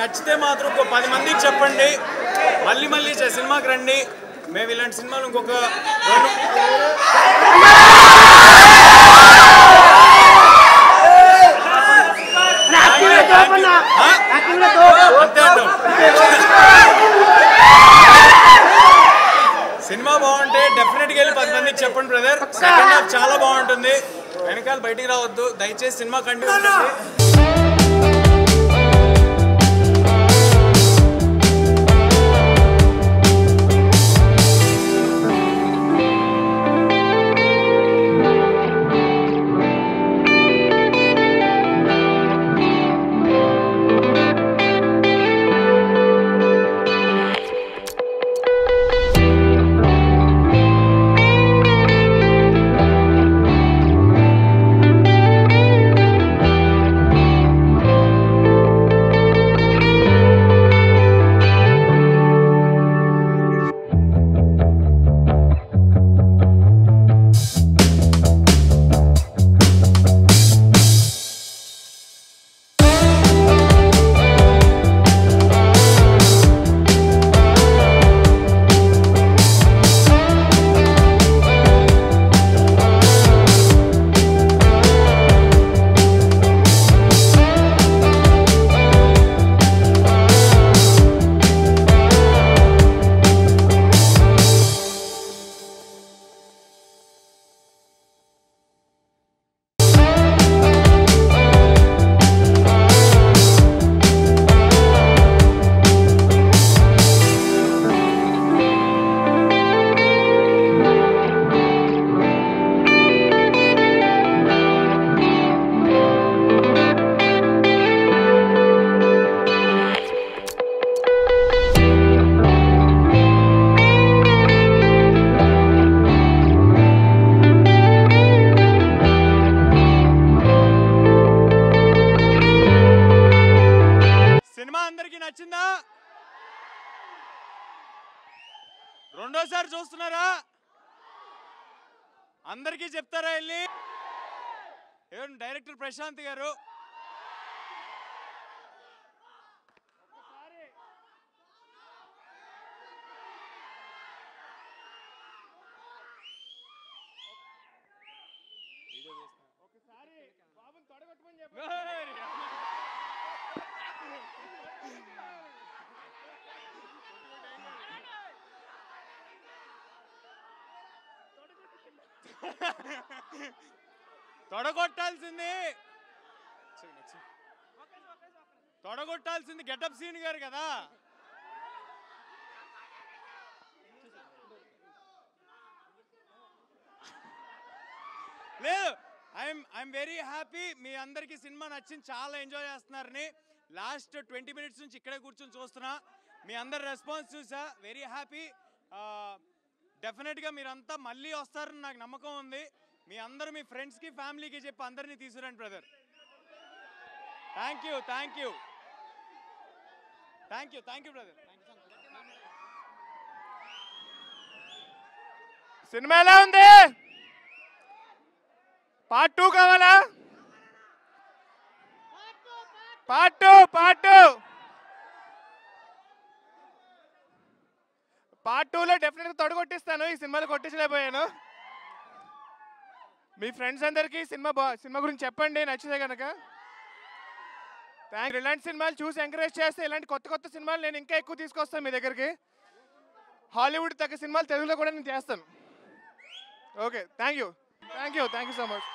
నచ్చితే మాత్రం ఇంకో పది మందికి చెప్పండి మళ్ళీ మళ్ళీ చే- సినిమాకి రండి మేము ఇలాంటి సినిమాలు ఇంకొక రెండు ఆ? అంతే అంటాం సినిమా బాగుంటే డెఫినెట్ గా వెళ్ళి పది మందికి చెప్పండి బ్రదర్ సెకండ్ హాఫ్ చాలా బాగుంటుంది వెనకాల బయటికి రావద్దు దయచేసి సినిమా కంటిన్యూ ఉంటుంది సినిమా అందరికి నచ్చిందా రెండోసారి చూస్తున్నారా అందరికీ చెప్తారా వెళ్ళి ఎవరు డైరెక్టర్ ప్రశాంత్ గారు తొడగొట్టాల్సింది తొడగొట్టాల్సింది గెటప్ సీన్ గారు కదా లేదు ఐఎమ్ ఐఎమ్ వెరీ హ్యాపీ మీ అందరికీ సినిమా నచ్చింది చాలా ఎంజాయ్ చేస్తున్నారని లాస్ట్ ట్వంటీ మినిట్స్ నుంచి ఇక్కడే కూర్చొని చూస్తున్నా మీ అందరి రెస్పాన్స్ చూసా వెరీ హ్యాపీ డెఫినెట్గా మీరంతా మళ్ళీ వస్తారని నాకు నమ్మకం ఉంది మీ అందరూ మీ ఫ్రెండ్స్కి ఫ్యామిలీకి చెప్పి అందరినీ తీసుకురండి brother thank you thank you thank you thank you brother cinema ఎలా ఉంది పార్ట్ టూ కావాలా part two part two part టూలో డెఫినెట్గా తొడగొట్టిస్తాను ఈ సినిమాలో కొట్టించలేకపోయాను మీ ఫ్రెండ్స్ అందరికీ సినిమా బా సినిమా గురించి చెప్పండి నచ్చితే కనుక థ్యాంక్ ఇలాంటి సినిమాలు చూసి ఎంకరేజ్ చేస్తే ఇలాంటి కొత్త కొత్త సినిమాలు నేను ఇంకా ఎక్కువ తీసుకొస్తాను మీ దగ్గరికి హాలీవుడ్ తగ్గ సినిమాలు తెలుగులో కూడా నేను చేస్తాను okay thank you thank you thank you so much